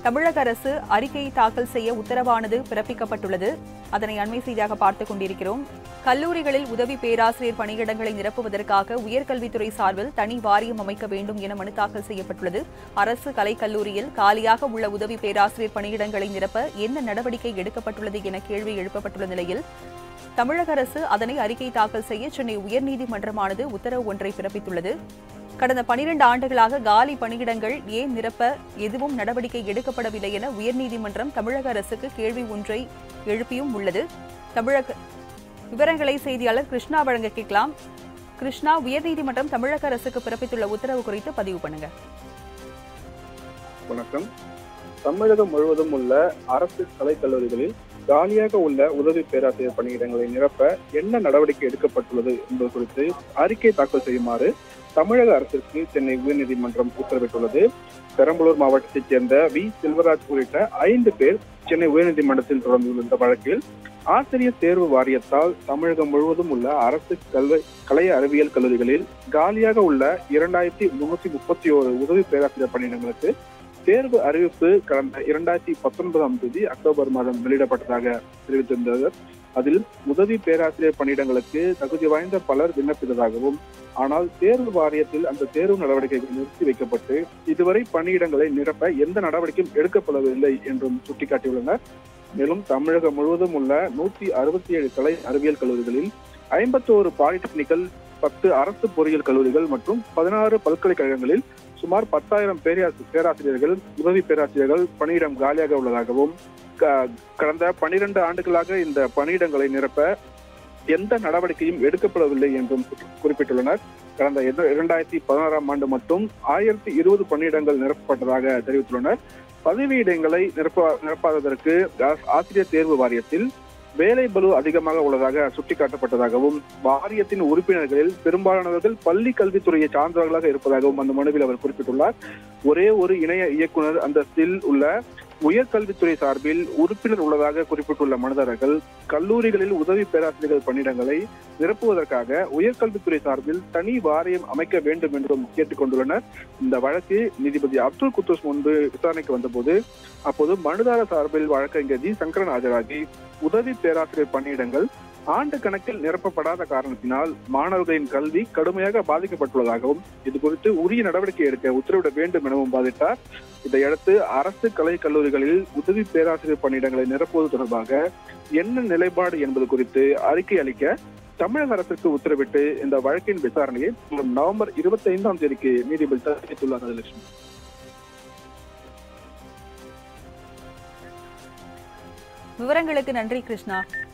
தமிழக அரசு அறிக்கை தாக்கல் செய்ய உத்தரவானது பிறப்பிக்கப்பட்டுள்ளது அதனை அண்மை செய்தியாக பார்த்துக் கொண்டிருக்கிறோம் கல்லூரிகளில் உதவி பேராசிரியர் பணியிடங்களை நிரப்புவதற்காக உயர்கல்வித்துறை சார்பில் தனி வாரியம் அமைக்க வேண்டும் என மனு தாக்கல் செய்யப்பட்டுள்ளது அரசு கலைக்கல்லூரியில் காலியாக உள்ள உதவி பேராசிரியர் பணியிடங்களை நிரப்ப என்ன நடவடிக்கை எடுக்கப்பட்டுள்ளது என கேள்வி எழுப்பப்பட்டுள்ள நிலையில் தமிழக அரசு அதனை அறிக்கை தாக்கல் செய்ய சென்னை உயர்நீதிமன்றமானது உத்தரவு ஒன்றை பிறப்பித்துள்ளது கடந்த பனிரெண்டு ஆண்டுகளாக காலி பணியிடங்கள் ஏன் நிரப்ப எதுவும் நடவடிக்கை எடுக்கப்படவில்லை என உயர்நீதிமன்றம் தமிழக அரசுக்கு கேள்வி ஒன்றை எழுப்பியும் உள்ளது தமிழக விவரங்களை செய்தியாளர் கிருஷ்ணா வழங்க கேட்கலாம் கிருஷ்ணா உயர்நீதிமன்றம் தமிழக அரசுக்கு பிறப்பித்துள்ள உத்தரவு குறித்து பதிவு பண்ணுங்க வணக்கம் தமிழகம் முழுவதும் உள்ள அரசு கலைக்கல்லூரிகளில் காலியாக உள்ள உதவி பேராசிரியர் பணியிடங்களை நிரப்ப என்ன நடவடிக்கை எடுக்கப்பட்டுள்ளது என்பது குறித்து அறிக்கை தாக்கல் செய்யுமாறு தமிழக அரசிற்கு சென்னை உயர்நீதிமன்றம் உத்தரவிட்டுள்ளது பெரம்பலூர் மாவட்டத்தைச் சேர்ந்த வி செல்வராஜ் உள்ளிட்ட ஐந்து பேர் சென்னை உயர்நீதிமன்றத்தில் தொடர்ந்துள்ள இந்த வழக்கில் ஆசிரியர் தேர்வு வாரியத்தால் தமிழகம் முழுவதும் உள்ள அரசு கல்வி கலை அறிவியல் கல்லூரிகளில் காலியாக உள்ள இரண்டாயிரத்தி முன்னூத்தி முப்பத்தி ஓரு உதவி பேராசிரியர் பணியிடங்களுக்கு தேர்வு அறிவிப்பு கடந்த இரண்டாயிரத்தி பத்தொன்பதாம் தேதி அக்டோபர் மாதம் வெளியிடப்பட்டதாக தெரிவித்திருந்தது அதில் உதவி பேராசிரியர் பணியிடங்களுக்கு தகுதி வாய்ந்த பலர் விண்ணப்பித்ததாகவும் ஆனால் தேர்வு வாரியத்தில் அந்த தேர்வு நடவடிக்கைகள் நிறுத்தி வைக்கப்பட்டு இதுவரை பணியிடங்களை நிரப்ப எந்த நடவடிக்கையும் எடுக்கப்படவில்லை என்றும் சுட்டிக்காட்டியுள்ளனர் மேலும் தமிழகம் முழுவதும் உள்ள நூற்றி அறுபத்தி ஏழு கலை அறிவியல் கல்லூரிகளில் ஐம்பத்தோரு பாலிடெக்னிக்கல் பத்து அரசு பொறியியல் கல்லூரிகள் மற்றும் பதினாறு பல்கலைக்கழகங்களில் சுமார் பத்தாயிரம் பேராசி பேராசிரியர்கள் உதவி பேராசிரியர்கள் பணியிடம் காலியாக உள்ளதாகவும் க- கடந்த பனிரெண்டு ஆண்டுகளாக இந்த பணியிடங்களை நிரப்ப எந்த நடவடிக்கையும் எடுக்கப்படவில்லை என்றும் குறி- குறிப்பிட்டுள்ளனர் கடந்த இர- இரண்டாயிரத்தி பதினாறாம் ஆண்டு மட்டும் ஆயிரத்தி இருபது பணியிடங்கள் நிரப்பப்பட்டதாக தெரிவித்துள்ளனர் பதவியிடங்களை நிரப்ப நிரப்பாததற்கு ஆ- ஆசிரியர் தேர்வு வாரியத்தில் வேலை பளு அதிகமாக உள்ளதாக சுட்டிக்காட்டப்பட்டதாகவும் வாரியத்தின் உறுப்பினர்களில் பெரும்பாலானவர்கள் பள்ளி கல்வித்துறையை சார்ந்தவர்களாக இருப்பதாகவும் அந்த மனுவில் அவர் குறிப்பிட்டுள்ளார் ஒரே ஒரு இணைய இயக்குனர் அந்தஸ்தில் உள்ள உயர்கல்வித்துறை சார்பில் உறுப்பினர் உள்ளதாக குறிப்பிட்டுள்ள மனுதாரர்கள் கல்லூரிகளில் உதவி பேராசிரியர்கள் பணியிடங்களை நிரப்புவதற்காக உயர்கல்வித்துறை சார்பில் தனி வாரியம் அமைக்க வேண்டும் என்றும் கேட்டுக்கொண்டுள்ளனர் இந்த வழக்கு நீதிபதி அப்துல் குத்தூஸ் முன்பு விசாரணைக்கு வந்தபோது அப்போது மனுதாரர் சார்பில் வழக்கறிஞர் ஜி சங்கரன் ஆஜராகி உதவி பேராசிரியர் பணியிடங்கள் ஆண்டு கணக்கில் நிரப்பப்படாத காரணத்தினால் மாணவர்களின் கல்வி கடுமையாக பாதிக்கப்பட்டுள்ளதாகவும் இது குறித்து உரிய நடவடிக்கை எடுக்க உத்தரவிட வேண்டும் எனவும் வாதிட்டார் இதையடுத்து அரசு கலை கல்லூரிகளில் உதவி பேராசிரியர் பணியிடங்களை நிரப்புவது தொடர்பாக என்ன நிலைப்பாடு என்பது குறித்து அறிக்கை அளிக்க தமிழக அரசுக்கு உத்தரவிட்டு இந்த வழக்கின் விசாரணையை வரும் நவம்பர் இருபத்தி ஐந்தாம் தேதிக்கு நீதிபதி தெரிவித்துள்ளார் ராஜலட்சுமி விவரங்களுக்கு நன்றி கிருஷ்ணா